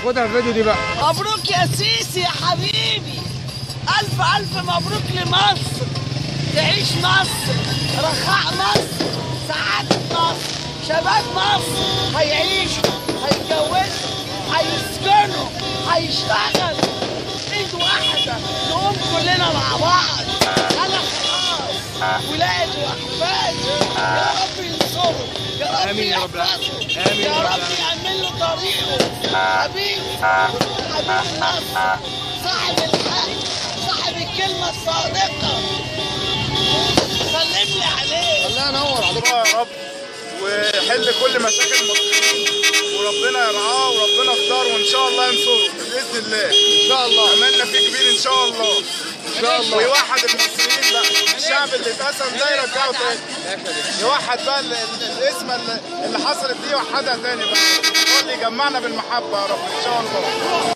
خدها فيديو دي بقى مبروك يا سيسي يا حبيبي ألف ألف مبروك لمصر تعيش مصر رخاء مصر سعادة مصر شباب مصر هيعيشوا هيتجوزوا هيسكنوا هيشتغل ايد واحدة نقوم كلنا مع بعض أنا خلاص ولادي وأحفادي يا رب ينصره يا رب آمين يا رب العالمين. يحفظه آمين يا يا رب رب يعمل له طريقه حبيبي حبيب مصر صاحب الحق صاحب الكلمة الصادقة سلم لي عليه الله ينور عليك يا رب ويحل كل مشاكل المصريين وربنا يرعاه وربنا يختاره وان شاء الله ينصره باذن الله ان شاء الله املنا فيه كبير ان شاء الله ان شاء الله ويوحد المصريين بقى الشعب اللي اتقسم ده يرجعه تاني يوحد بقى ال- ال- الاسم اللي اللي حصلت دي يوحدها تاني بقى هو اللي يجمعنا بالمحبه يا رب ان شاء الله